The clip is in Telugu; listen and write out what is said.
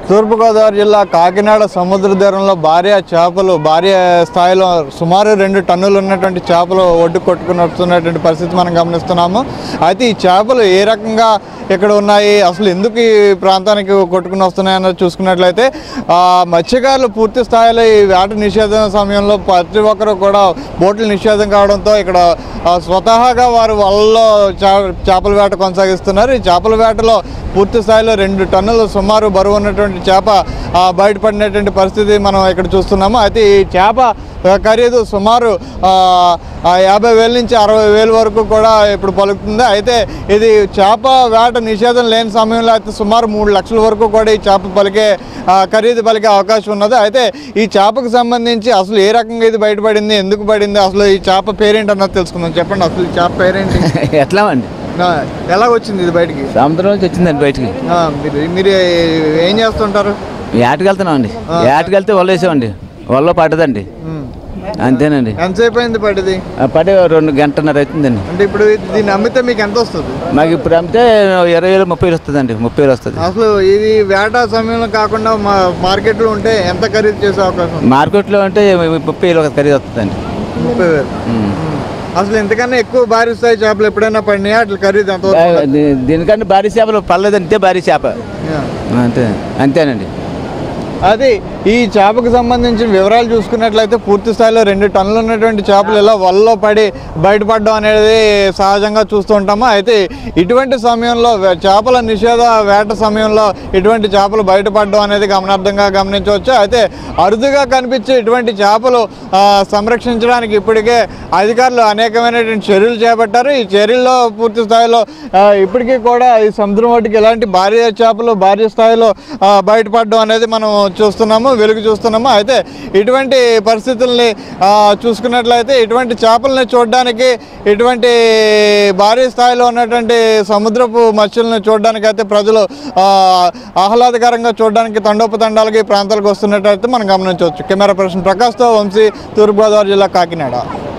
తూర్పుగోదావరి జిల్లా కాకినాడ సముద్ర తీరంలో భారీ చేపలు భారీ స్థాయిలో సుమారు రెండు టన్నులు ఉన్నటువంటి చేపలు ఒడ్డు కొట్టుకుని వస్తున్నటువంటి పరిస్థితి మనం గమనిస్తున్నాము అయితే ఈ చేపలు ఏ రకంగా ఇక్కడ ఉన్నాయి అసలు ఎందుకు ఈ ప్రాంతానికి కొట్టుకుని వస్తున్నాయి అన్నది చూసుకున్నట్లయితే ఆ, మత్స్యకారులు పూర్తి స్థాయిలో ఈ వేట నిషేధం సమయంలో ప్రతి ఒక్కరు కూడా బోట్లు నిషేధం కావడంతో ఇక్కడ ఆ, స్వతహాగా వారు వలలో చేపల వేట కొనసాగిస్తున్నారు ఈ చేపల వేటలో పూర్తి స్థాయిలో రెండు టన్నులు సుమారు బరువు ఉన్నటువంటి చేప ఆ, బయటపడినటువంటి పరిస్థితి మనం ఇక్కడ చూస్తున్నాము అయితే ఈ చేప ఆ, ఖరీదు సుమారు ఆ, ఆ, యాభై వేల నుంచి అరవై వేల వరకు కూడా ఇప్పుడు పలుకుతుంది అయితే ఇది చేప వేట నిషేధం లేని సమయంలో అయితే సుమారు మూడు లక్షల వరకు కూడా ఈ చేప పలికే ఆ, ఖరీదు పలికే అవకాశం ఉన్నది అయితే ఈ చేపకు సంబంధించి అసలు ఏ రకంగా ఇది బయటపడింది ఎందుకు పడింది అసలు ఈ చేప పేరేంటి అన్నది తెలుసుకుందాం చెప్పండి అసలు ఈ చేప పేరేంటి ఎట్లా అండి ఆ, ఎలా వచ్చింది ఇది బయటికి సముద్రం నుంచి వచ్చిందండి బయటికి ఆ, మీరు మీరు ఏం చేస్తుంటారు ఏటకి వెళ్తున్నాం అండి ఏటకి వెళ్తే వల్ల వేసామండి వల్ల పడ్డదండి ఉమ్. అంతేనండి ఎంతసేపు అయింది పడింది ఆ పడి రెండు గంటన్నర అవుతుందండి అంటే ఇప్పుడు దీన్ని అమ్మితే మీకు ఎంత వస్తుంది మాకు ఇప్పుడు అమ్మితే ఇరవై వేలు ముప్పై వేలు వస్తుందండి ముప్పై వేలు వస్తుంది అసలు ఇది వేట సమయంలో కాకుండా మా మార్కెట్లో ఉంటే ఎంత ఖరీదు చేసే అవకాశం ఉంది మార్కెట్లో అంటే ముప్పై వేలు ఒక ఖరీదు వస్తుందండి ముప్పై వేలు ఉమ్. ఉమ్. అసలు ఎంతకన్నా ఎక్కువ భారీ స్థాయి చేపలు ఎప్పుడైనా పడినాయా అట్లా ఖరీదు ఎంత ఆ, దీ- దీనికంటే భారీ చేపలు పర్లేదంటే భారీ చేప యా. అంతే అంతేనండి అది ఈ చేపకు సంబంధించిన వివరాలు చూసుకున్నట్లయితే పూర్తి స్థాయిలో రెండు టన్నులు ఉన్నటువంటి చేపలు ఇలా వలలో పడి బయటపడడం అనేది సహజంగా చూస్తూ ఉంటాము అయితే ఇటువంటి సమయంలో వే- చేపల నిషేధ వేట సమయంలో ఇటువంటి చేపలు బయటపడడం అనేది గమనార్థంగా గమనించవచ్చు అయితే అరుదుగా కనిపించే ఇటువంటి చేపలు ఆ, సంరక్షించడానికి ఇప్పటికే అధికారులు అనేకమైనటువంటి చర్యలు చేపట్టారు ఈ చర్యల్లో పూర్తి స్థాయిలో ఆ, ఇప్పటికీ కూడా ఈ సముద్రం ఒడ్డుకి ఇలాంటి భారీ చేపలు భారీ స్థాయిలో ఆ, బయటపడడం అనేది మనం చూస్తున్నాము వెలుగు చూస్తున్నాము అయితే ఇటువంటి పరిస్థితుల్ని ఆ, చూసుకున్నట్లయితే ఇటువంటి చేపల్ని చూడడానికి ఇటువంటి భారీ స్థాయిలో ఉన్నటువంటి సముద్రపు మత్స్యులను చూడడానికి అయితే ప్రజలు ఆ, ఆహ్లాదకరంగా చూడడానికి తండోపతండాలకి ఈ ప్రాంతాలకు వస్తున్నట్టయితే మనం గమనించవచ్చు కెమెరా పర్సన్ ప్రకాష్తో వంశీ తూర్పుగోదావరి జిల్లా కాకినాడ